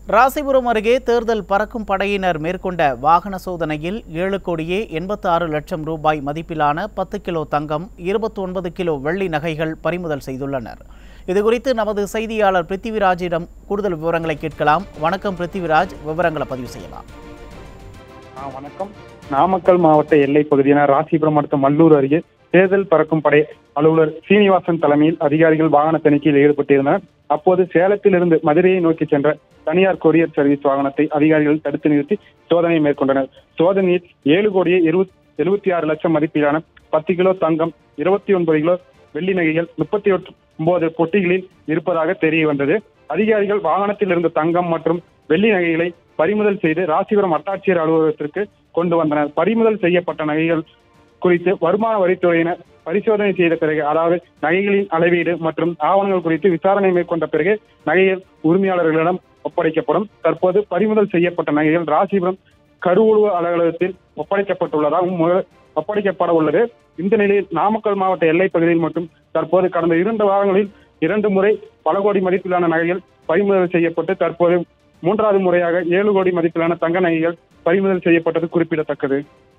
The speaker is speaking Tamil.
ராசிபுரம் அருகே தேர்தல் பறக்கும் படையினர் மேற்கொண்ட வாகன சோதனையில் ஏழு கோடியே எண்பத்தி ஆறு லட்சம் ரூபாய் மதிப்பிலான பத்து கிலோ தங்கம் இருபத்தி ஒன்பது கிலோ வெள்ளி நகைகள் பறிமுதல் செய்துள்ளனர் இதுகுறித்து நமது செய்தியாளர் பிருத்திவிராஜிடம் கூடுதல் விவரங்களை கேட்கலாம் வணக்கம் பிருத்திவிராஜ் விவரங்களை பதிவு செய்யலாம் ஆ, வணக்கம் நாமக்கல் மாவட்ட எல்லை பகுதியான ராசிபுரம் அடுத்த மல்லூர் அருகே தேர்தல் பறக்கும் படை அலுவலர் சீனிவாசன் தலைமையில் அதிகாரிகள் வாகன தணிக்கையில் ஈடுபட்டிருந்தனர் அப்போது சேலத்திலிருந்து மதுரையை நோக்கி சென்ற தனியார் கொரியர் சர்வீஸ் வாகனத்தை அதிகாரிகள் தடுத்து நிறுத்தி சோதனை மேற்கொண்டனர் சோதனையில் ஏழு கோடியே இருபத்தி எழுபத்தி ஆறு லட்சம் மதிப்பிலான பத்து கிலோ தங்கம் இருபத்தி ஒன்பது கிலோ வெள்ளி நகைகள் முப்பத்தி ஒன்பது பொட்டிகளில் இருப்பதாக தெரிய வந்தது அதிகாரிகள் வாகனத்தில் இருந்த தங்கம் மற்றும் வெள்ளி நகைகளை பறிமுதல் செய்து ராசிபுரம் வட்டாட்சியர் அலுவலகத்திற்கு கொண்டு வந்தனர் பறிமுதல் செய்யப்பட்ட நகைகள் குறித்து வருமான வரித்துறையினர் பரிசோதனை செய்த பிறகு அதாவது நகைகளின் அளவீடு மற்றும் ஆவணங்கள் குறித்து விசாரணை மேற்கொண்ட பிறகு நகைகள் உரிமையாளர்களிடம் ஒப்படைக்கப்படும் தற்போது பறிமுதல் செய்யப்பட்ட நகைகள் ராசிபுரம் கருவூல அலுவலகத்தில் ஒப்படைக்கப்பட்டுள்ளதாகவும் முதல் ஒப்படைக்கப்பட உள்ளது இந்த நிலையில் நாமக்கல் மாவட்ட எல்லைப் பகுதியில் மட்டும் தற்போது கடந்த இரண்டு வாரங்களில் இரண்டு முறை பல கோடி மதிப்பிலான நகைகள் பறிமுதல் செய்யப்பட்டு தற்போது மூன்றாவது முறையாக ஏழு கோடி மதிப்பிலான தங்க நகைகள் பறிமுதல் செய்யப்பட்டது குறிப்பிடத்தக்கது